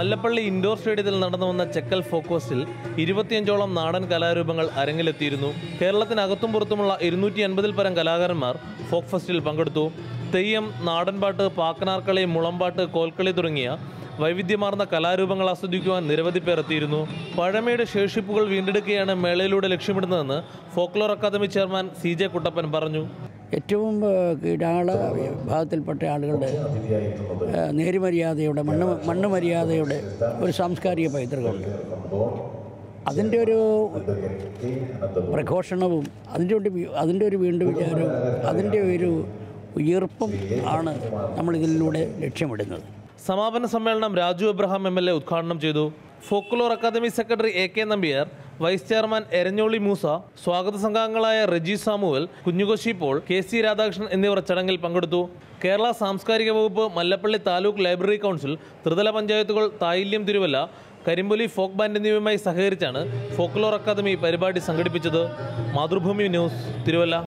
Mallappally indoor സ്റ്റേഡിയത്തിൽ നടന്നു വന്ന ചെക്കൽ ഫോക്ക് ഫെസ്റ്റിൽ ഇരുപത്തിയഞ്ചോളം നാടൻ കലാരൂപങ്ങൾ അരങ്ങിലെത്തിയിരുന്നു കേരളത്തിനകത്തും പുറത്തുമുള്ള ഇരുന്നൂറ്റി അൻപതിൽ പരം കലാകാരന്മാർ ഫോക്ക് ഫെസ്റ്റിൽ പങ്കെടുത്തു തെയ്യം നാടൻപാട്ട് പാക്കനാർക്കളി മുളമ്പാട്ട് കോൽക്കളി തുടങ്ങിയ വൈവിധ്യമാർന്ന കലാരൂപങ്ങൾ ആസ്വദിക്കുവാൻ നിരവധി പേർ എത്തിയിരുന്നു പഴമയുടെ ശേഷിപ്പുകൾ വീണ്ടെടുക്കുകയാണ് മേളയിലൂടെ ലക്ഷ്യമിടുന്നതെന്ന് folklore academy chairman C J Kuttappan പറഞ്ഞു ഏറ്റവും ഏഹ്, കീഴാള വിഭാഗത്തിൽപ്പെട്ട ആളുകളുടെ ഏഹ്, നേരുമര്യാദയുടെ മണ്ണ് മണ്ണ് മര്യാദയുടെ ഒരു സാംസ്കാരിക പൈതൃകമുണ്ട് അതിൻ്റെ ഒരു പ്രഘോഷണവും അതിൻ്റെ ഒരു വി- അതിൻ്റെ ഒരു വീണ്ടും വിചാരവും അതിൻ്റെ ഒരു ഉയർപ്പും ആണ് നമ്മളിതിലൂടെ ലക്ഷ്യമിടുന്നത് സമാപന സമ്മേളനം Raju Abraham M L A ഉദ്ഘാടനം ചെയ്തു folklore academy secretary A K Nambiar vice chairman Eranjoli Moosa സ്വാഗത സംഘാംഗങ്ങളായ റെജി സാമുവൽ കുഞ്ഞുകോശി പോൾ കെ സി രാധാകൃഷ്ണൻ എന്നിവർ ചടങ്ങിൽ പങ്കെടുത്തു കേരള സാംസ്കാരിക വകുപ്പ് മല്ലപ്പള്ളി താലൂക്ക് ലൈബ്രറി കൗൺസിൽ ത്രിതല പഞ്ചായത്തുകൾ തായില്യം തിരുവല്ല കരിമ്പൊലി ഫോക്ക് ബാൻഡ് എന്നിവയുമായി സഹകരിച്ചാണ് ഫോക്ലോർ അക്കാദമി പരിപാടി സംഘടിപ്പിച്ചത് മാതൃഭൂമി ന്യൂസ് തിരുവല്ല